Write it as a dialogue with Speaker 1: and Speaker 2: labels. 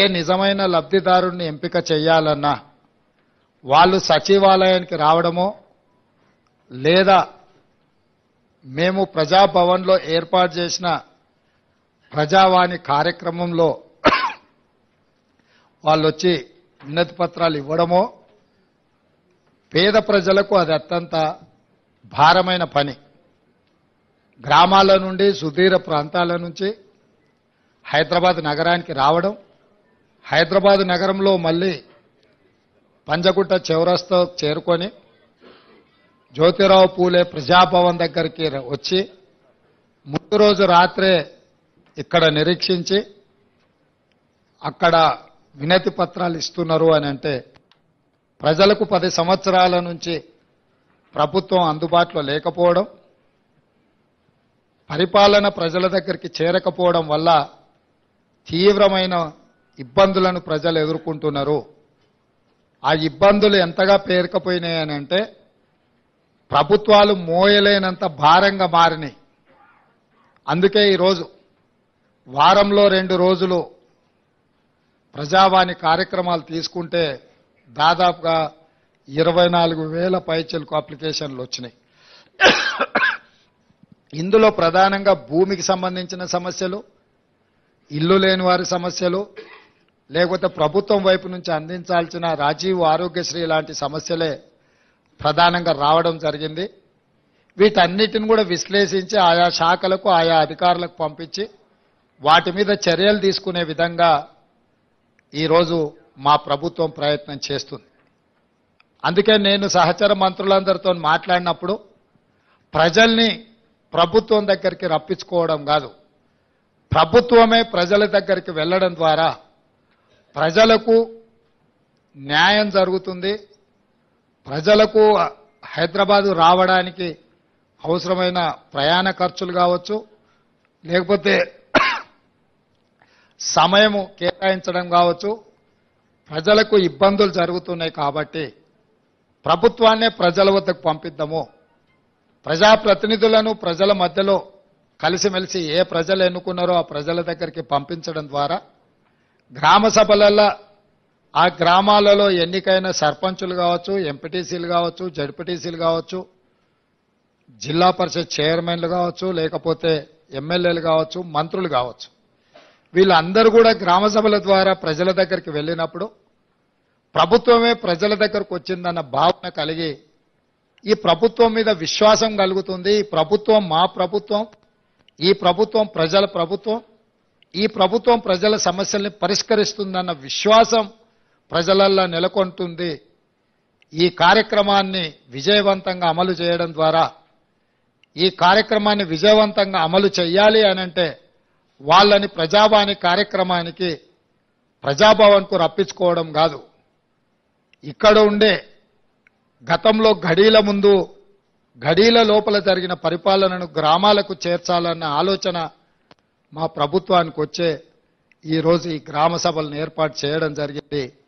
Speaker 1: నిజమైన లబ్ధిదారుణ్ణి ఎంపిక చేయాలన్నా వాళ్ళు సచివాలయానికి రావడమో లేదా మేము ప్రజాభవన్లో ఏర్పాటు చేసిన ప్రజావాణి కార్యక్రమంలో వాళ్ళు వచ్చి వినతి పత్రాలు ఇవ్వడమో పేద ప్రజలకు అది అత్యంత భారమైన పని గ్రామాల నుండి సుదీర ప్రాంతాల నుంచి హైదరాబాద్ నగరానికి రావడం హైదరాబాద్ నగరంలో మళ్ళీ పంజగుట్ట చౌరస్తా చేరుకొని జ్యోతిరావు పూలే ప్రజాభవన్ దగ్గరికి ర- వచ్చి ముందు రోజు రాత్రే ఇక్కడ నిరీక్షించి అక్కడ వినతి పత్రాలు ఇస్తున్నారు అని అంటే ప్రజలకు పది సంవత్సరాల నుంచి ప్రభుత్వం అందుబాటులో లేకపోవడం పరిపాలన ప్రజల దగ్గరికి చేరకపోవడం వల్ల తీవ్రమైన ఇబ్బందులను ప్రజలు ఎదుర్కొంటున్నారు ఆ ఇబ్బందులు ఎంతగా పేరుకపోయినాయని అంటే ప్రభుత్వాలు మోయలేనంత భారంగా మారినాయి అందుకే ఈరోజు వారంలో రెండు రోజులు ప్రజావాణి కార్యక్రమాలు తీసుకుంటే దాదాపుగా ఇరవై నాలుగు వేల పైచలకు అప్లికేషన్లు వచ్చినాయి ఇందులో ప్రధానంగా భూమికి సంబంధించిన సమస్యలు ఇల్లు లేని వారి సమస్యలు లేకపోతే ప్రభుత్వం వైపు నుంచి అందించాల్సిన రాజీవ్ ఆరోగ్యశ్రీ లాంటి సమస్యలే ప్రధానంగా రావడం జరిగింది వీటన్నిటిని కూడా విశ్లేషించి ఆయా శాఖలకు ఆయా అధికారులకు పంపించి వాటి మీద చర్యలు తీసుకునే విధంగా ఈరోజు మా ప్రభుత్వం ప్రయత్నం చేస్తుంది అందుకే నేను సహచర మంత్రులందరితో మాట్లాడినప్పుడు ప్రజల్ని ప్రభుత్వం దగ్గరికి రప్పించుకోవడం కాదు ప్రభుత్వమే ప్రజల దగ్గరికి వెళ్ళడం ద్వారా ప్రజలకు న్యాయం జరుగుతుంది ప్రజలకు హైదరాబాదు రావడానికి అవసరమైన ప్రయాణ ఖర్చులు కావచ్చు లేకపోతే సమయము కేటాయించడం కావచ్చు ప్రజలకు ఇబ్బందులు జరుగుతున్నాయి కాబట్టి ప్రభుత్వాన్నే ప్రజల వద్దకు పంపిద్దాము ప్రజాప్రతినిధులను ప్రజల మధ్యలో కలిసిమెలిసి ఏ ప్రజలు ఎన్నుకున్నారో ఆ ప్రజల దగ్గరికి పంపించడం ద్వారా గ్రామ సభలలో ఆ గ్రామాలలో ఎన్నికైన సర్పంచులు కావచ్చు ఎంపీటీసీలు కావచ్చు జడ్పీటీసీలు కావచ్చు జిల్లా పరిషత్ చైర్మన్లు కావచ్చు లేకపోతే ఎమ్మెల్యేలు కావచ్చు మంత్రులు కావచ్చు వీళ్ళందరూ కూడా గ్రామ సభల ద్వారా ప్రజల దగ్గరికి వెళ్ళినప్పుడు ప్రభుత్వమే ప్రజల దగ్గరకు వచ్చిందన్న భావన కలిగి ఈ ప్రభుత్వం మీద విశ్వాసం కలుగుతుంది ఈ ప్రభుత్వం మా ప్రభుత్వం ఈ ప్రభుత్వం ప్రజల ప్రభుత్వం ఈ ప్రభుత్వం ప్రజల సమస్యల్ని పరిష్కరిస్తుందన్న విశ్వాసం ప్రజలల్లో నెలకొంటుంది ఈ కార్యక్రమాన్ని విజయవంతంగా అమలు చేయడం ద్వారా ఈ కార్యక్రమాన్ని విజయవంతంగా అమలు చేయాలి అనంటే వాళ్ళని ప్రజావాణి కార్యక్రమానికి ప్రజాభవన్కు రప్పించుకోవడం కాదు ఇక్కడ ఉండే గతంలో ఘడీల ముందు ఘడీల లోపల జరిగిన పరిపాలనను గ్రామాలకు చేర్చాలన్న ఆలోచన మా ప్రభుత్వానికి వచ్చే ఈరోజు ఈ గ్రామ సభలను ఏర్పాటు చేయడం జరిగింది